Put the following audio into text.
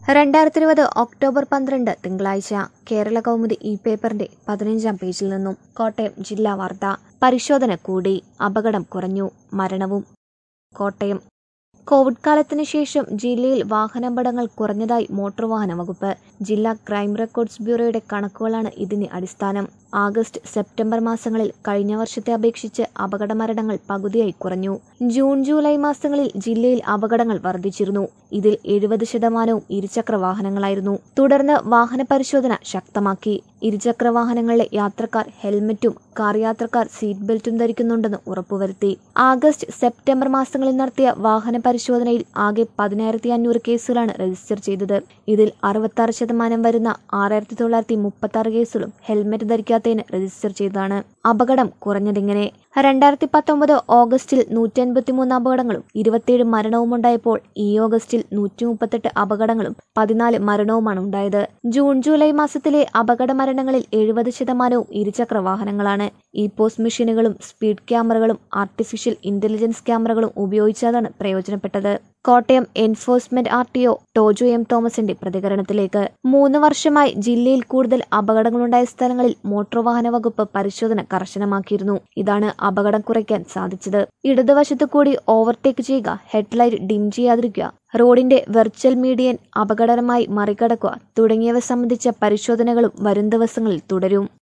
രണ്ടായിരത്തി ഇരുപത് ഒക്ടോബർ പന്ത്രണ്ട് തിങ്കളാഴ്ച കേരള കൗമുദി ഇ പേപ്പറിന്റെ പതിനഞ്ചാം പേജിൽ നിന്നും കോട്ടയം ജില്ലാ വാർത്ത പരിശോധന കൂടി അപകടം കുറഞ്ഞു മരണവും കോട്ടയം കോവിഡ് കാലത്തിന് ശേഷം ജില്ലയിൽ വാഹനാപകടങ്ങൾ കുറഞ്ഞതായി മോട്ടോർ വാഹന വകുപ്പ് ജില്ലാ ക്രൈം റെക്കോർഡ്സ് ബ്യൂറോയുടെ കണക്കുകളാണ് ഇതിന് അടിസ്ഥാനം ആഗസ്റ്റ് സെപ്റ്റംബർ മാസങ്ങളിൽ കഴിഞ്ഞ വർഷത്തെ അപേക്ഷിച്ച് അപകട മരണങ്ങൾ പകുതിയായി കുറഞ്ഞു ജൂൺ ജൂലൈ മാസങ്ങളിൽ ജില്ലയിൽ അപകടങ്ങൾ വർദ്ധിച്ചിരുന്നു ഇതിൽ എഴുപത് ശതമാനവും ഇരുചക്ര വാഹനങ്ങളായിരുന്നു തുടർന്ന് വാഹന പരിശോധന ശക്തമാക്കി ഇരുചക്ര വാഹനങ്ങളിലെ യാത്രക്കാർ ഹെൽമറ്റും കാർ യാത്രക്കാർ സീറ്റ് ബെൽറ്റും ധരിക്കുന്നുണ്ടെന്ന് ഉറപ്പുവരുത്തി ആഗസ്റ്റ് സെപ്റ്റംബർ മാസങ്ങളിൽ നടത്തിയ വാഹന പരിശോധനയിൽ ആകെ പതിനായിരത്തി അഞ്ഞൂറ് കേസുകളാണ് രജിസ്റ്റർ ചെയ്തത് ഇതിൽ അറുപത്തി ശതമാനം വരുന്ന ആറായിരത്തി തൊള്ളായിരത്തി മുപ്പത്തി ആറ് കേസുകളും ഹെൽമറ്റ് ധരിക്കാത്തതിന് രജിസ്റ്റർ ചെയ്തതാണ് അപകടം കുറഞ്ഞതിങ്ങനെ രണ്ടായിരത്തി പത്തൊമ്പത് ഓഗസ്റ്റിൽ നൂറ്റി അൻപത്തിമൂന്ന് അപകടങ്ങളും ഇരുപത്തിയേഴ് മരണവും ഉണ്ടായപ്പോൾ ഈ ഓഗസ്റ്റിൽ നൂറ്റി മുപ്പത്തെട്ട് അപകടങ്ങളും പതിനാല് മരണവുമാണ് ഉണ്ടായത് ജൂൺ ജൂലൈ മാസത്തിലെ അപകട മരണങ്ങളിൽ എഴുപത് ശതമാനവും ഇരുചക്ര വാഹനങ്ങളാണ് ഈ പോസ്റ്റ് മെഷീനുകളും സ്പീഡ് ക്യാമറകളും ആർട്ടിഫിഷ്യൽ ഇന്റലിജൻസ് ക്യാമറകളും ഉപയോഗിച്ചതാണ് പ്രയോജനപ്പെട്ടത് Kottayam enforcement R T O Tojo M തോമസിന്റെ പ്രതികരണത്തിലേക്ക് മൂന്ന് വർഷമായി ജില്ലയിൽ കൂടുതൽ അപകടങ്ങളുണ്ടായ സ്ഥലങ്ങളിൽ മോട്ടോർ വാഹന വകുപ്പ് പരിശോധന കർശനമാക്കിയിരുന്നു ഇതാണ് അപകടം കുറയ്ക്കാൻ സാധിച്ചത് ഇടതുവശത്തു കൂടി ഓവർടേക്ക് ചെയ്യുക ഹെഡ്ലൈറ്റ് ഡിം ചെയ്യാതിരിക്കുക റോഡിന്റെ വെർച്വൽ മീഡിയൻ അപകടകരമായി മറികടക്കുക തുടങ്ങിയവ സംബന്ധിച്ച പരിശോധനകളും വരും ദിവസങ്ങളിൽ തുടരും